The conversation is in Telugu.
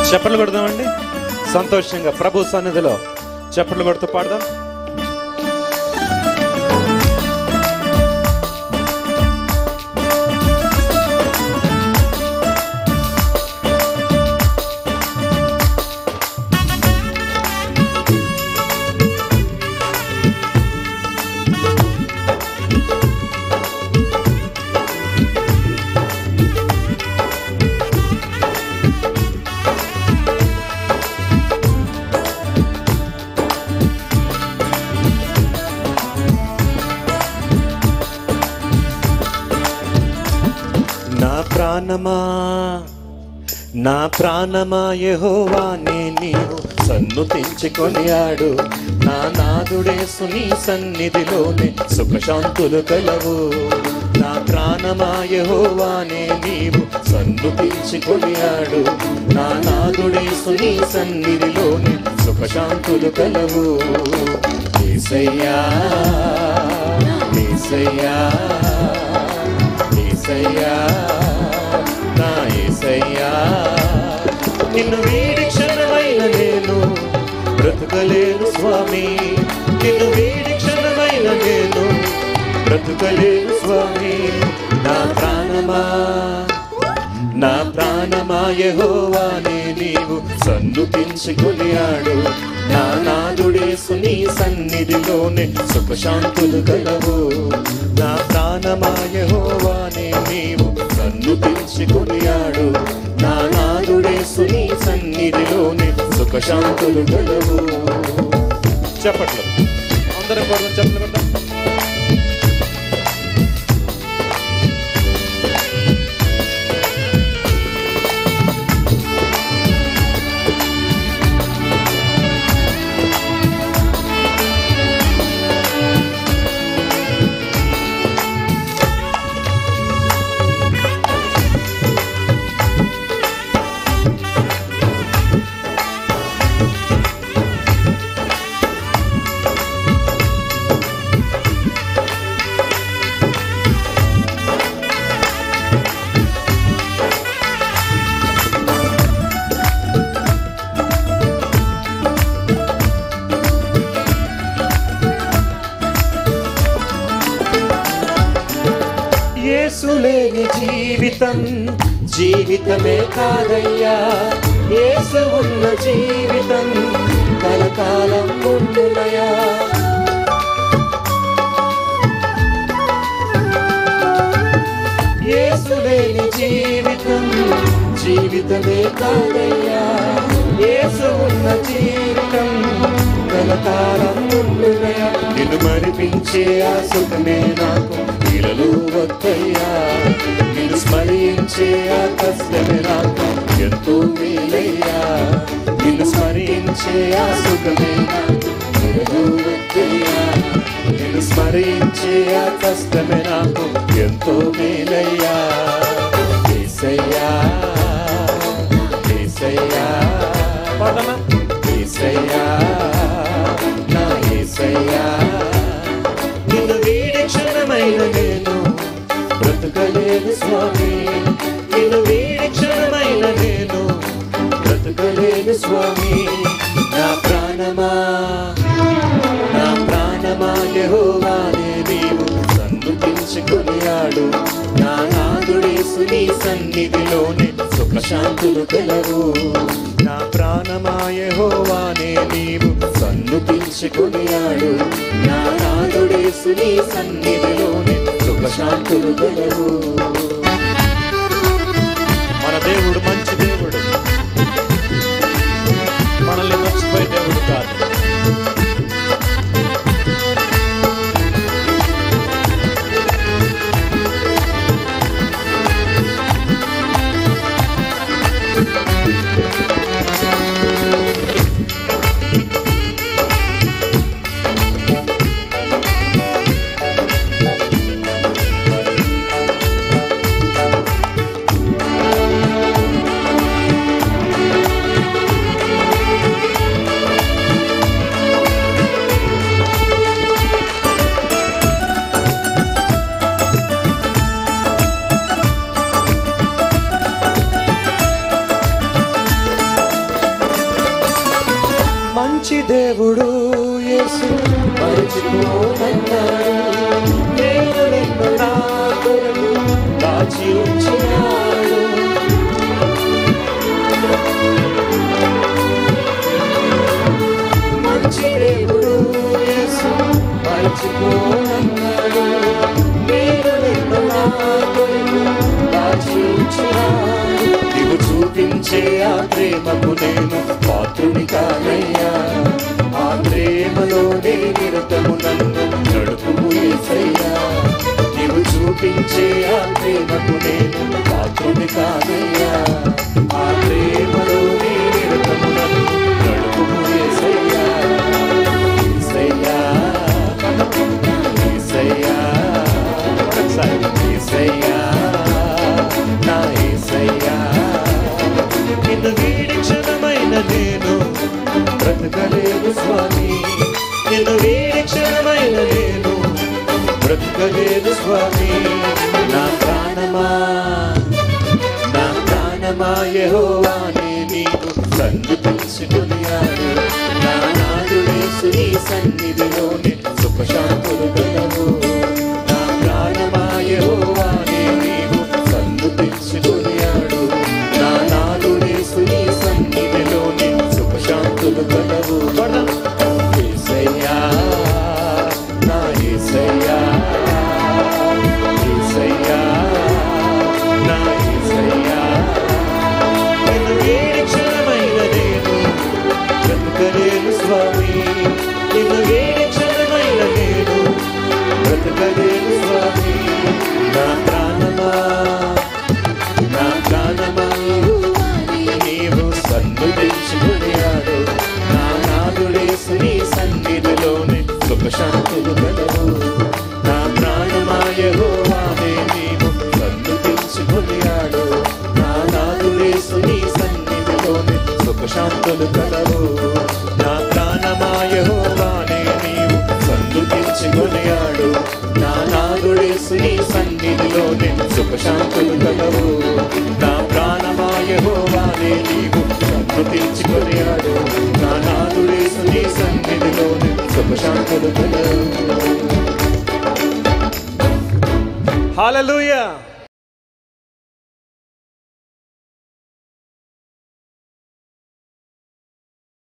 చప్పట్లు కొడదామండి సంతోషంగా ప్రభు సన్నిధిలో చప్పట్లు కొడుతూ పాడదాం నా ప్రాణమా నా ప్రాణమా యెహోవానే నీవు సన్నుతించుకొని ఆడు నా నాదుడేసు నీ సన్నిధిలోనే సుఖశాంతులు కలవు నా ప్రాణమా యెహోవానే నీవు సన్నుతించుకొని ఆడు నా నాదుడేసు నీ సన్నిధిలోనే సుఖశాంతులు కలవు ఏసయ్యా ఏసయ్యా ఏసయ్యా నా ఏసయ్యా నిన్ను వీడి క్షణమైన నేను బ్రతుకలేను స్వామి నిన్ను వీడి క్షణమైన నేను బ్రతుకలేను స్వామి నా ప్రాణమా నా ప్రాణమా యెహోవానే నీవు సన్నుతించుకొని ఆడు నా నాదుడేసు నీ సన్నిధిలోనే సుఖశాంతులు కలవు నా ప్రాణమా యెహోవానే నీవు సన్నుతించుకొని ఆడు నా నాదుడేసు నీ సన్నిధిలోనే సుఖశాంతులు కలవు చెప్పట్లు అందరం కూడా చెప్పలు కదా యేసులేని జీవితం జీవితమే కాదయ్యా యేసు ఉన్న జీవితం కలకాలం ఉండునయా యేసులేని జీవితం జీవితమే కాదయ్యా యేసు ఉన్న జీవితం కలకాలం ఉండునయా నిన్ను మరిపించే ఆ సుఖమే నాకు ఇలలు వద్దయ్యా నిన్ను స్మరించే ఆ కష్టమే నాకు ఎంతో మేలయ్యా నిన్ను స్మరించే ఆ సుఖమే నాకు ఇలలు వద్దయ్యా నిన్ను స్మరించే ఆ కష్టమే నాకు ఎంతో మేలయ్యా ఏసయ్యా ఏసయ్యా పాడనా ఏసయ్యా నా ఏసయ్యా నిన్ను వీడి క్షణమైన నేను బ్రతుకలేదు స్వామి నిన్ను వీడి క్షణమైన నేను బ్రతుకలేదు స్వామి నా ప్రాణమా నా ప్రాణమా యెహోవానే నీవు సన్నుతించుకొని ఆడు నా నాదుడేసు నీ సన్నిధిలోనే సుఖశాంతులు కలవు నా ప్రాణమా యెహోవానే నీవు సన్నుతించుకొని ఆడు నా నాదుడేసు నీ సన్నిధిలోనే సుఖశాంతులు కలవు మన దేవుడు మంచి దేవుడు మనల్ని మర్చిపోయే దేవుడు కాదు మంచి దేవుడు యేసు మరచిపోనన్నాడు నేను నిన్ను నా కొరకు దాచి ఉంచినాడు మంచి దేవుడు యేసు మరచిపోనన్నాడు నేను నిన్ను నా కొరకు దాచి ఉంచినాడు నీవు చూపించే ఆ ప్రేమకు నేను పాత్రుని కానయ్యా ఆ ప్రేమలోనే నిరతము నన్ను నడుపుము యేసయ్యా నీవు చూపించే ఆ ప్రేమకు నేను పాత్రుని కానయ్యా ఆ ప్రేమలోనే నిరతము నన్ను నడుపుము యేసయ్యా యేసయ్యా యేసయ్యా ఒకసారి యేసయ్యా నా యేసయ్యా నిన్ను వీడి క్షణమైన నేను బ్రతకలేదు స్వామి నిన్ను వీడి క్షణమైన నేను బ్రతకలేదు స్వామి నా ప్రాణమా నా ప్రాణమా యెహోవానే నీవు సందు తెలుసుకునియాడు నా నాదుడేసు నీ సన్నిధిలోనే సుఖశాంతులు గలవు నా ప్రాణమా యెహోవానే నీవు సందు తెలుసుకునియాడు నా నాదుడేసు నీ సన్నిధిలోనే సుఖశాంతులు గలవు యేసయ్యా నా యేసయ్యా యేసయ్యా నా యేసయ్యా నిన్ను వేడి క్షణమైన నేను బ్రతకలేను స్వామి నిన్ను వేడి క్షణమైన నేను బ్రతకలేను స్వామి నా ప్రాణమా నా ప్రాణమా నీవు సన్నుదించుకునియాడు నా నాదుడేసు నీ సన్నిధిలోనే సుఖశాంతులు గలవు నా ప్రాణమాయహోవానే నీవు సన్నుదించుకునియాడు నా నాదుడేసు నీ సన్నిధిలోనే సుఖశాంతులు కలవు నా ప్రాణమాయహోవానే నీవు సన్నుదించుకునియాడు నా నాదుడేసు నీ సన్నిధిలోనే సుఖశాంతులు కలవు నా ప్రాణమాయహోవానే నీవు సన్నుదించుకునియాడు నా నాదుడేసు నీ సన్నిధిలోనే సుఖశాంతులు కలవు Hallelujah.